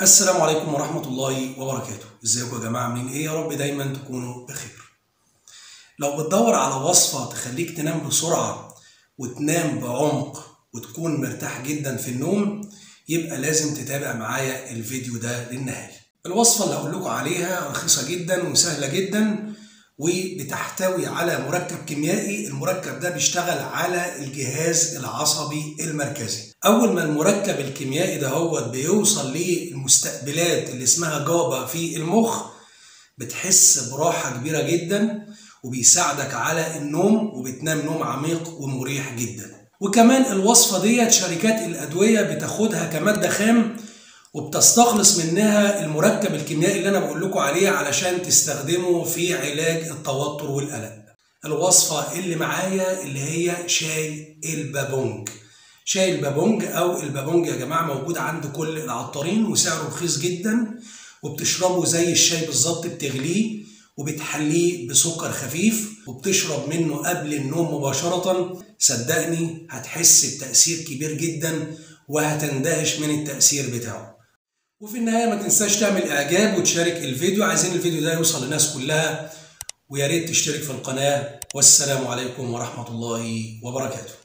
السلام عليكم ورحمة الله وبركاته ازيكم يا جماعة عاملين ايه يا رب دايما تكونوا بخير لو بتدور على وصفة تخليك تنام بسرعة وتنام بعمق وتكون مرتاح جدا في النوم يبقى لازم تتابع معايا الفيديو ده للنهاية الوصفة اللي هقول لكم عليها رخيصة جدا وسهلة جدا وبتحتوي على مركب كيميائي المركب ده بيشتغل على الجهاز العصبي المركزي اول ما المركب الكيميائي ده هو بيوصل للمستقبلات اللي اسمها جابا في المخ بتحس براحة كبيرة جدا وبيساعدك على النوم وبتنام نوم عميق ومريح جدا وكمان الوصفة ديت شركات الأدوية بتاخدها كمادة خام وبتستخلص منها المركب الكيميائي اللي انا بقول لكم عليه علشان تستخدمه في علاج التوتر والقلق الوصفة اللي معايا اللي هي شاي البابونج شاي البابونج او البابونج يا جماعة موجود عند كل العطارين وسعره رخيص جدا وبتشربه زي الشاي بالظبط بتغليه وبتحليه بسكر خفيف وبتشرب منه قبل النوم مباشرة صدقني هتحس بتأثير كبير جدا وهتندهش من التأثير بتاعه وفي النهايه ما تنساش تعمل اعجاب وتشارك الفيديو عايزين الفيديو ده يوصل للناس كلها ويا ريت تشترك في القناه والسلام عليكم ورحمه الله وبركاته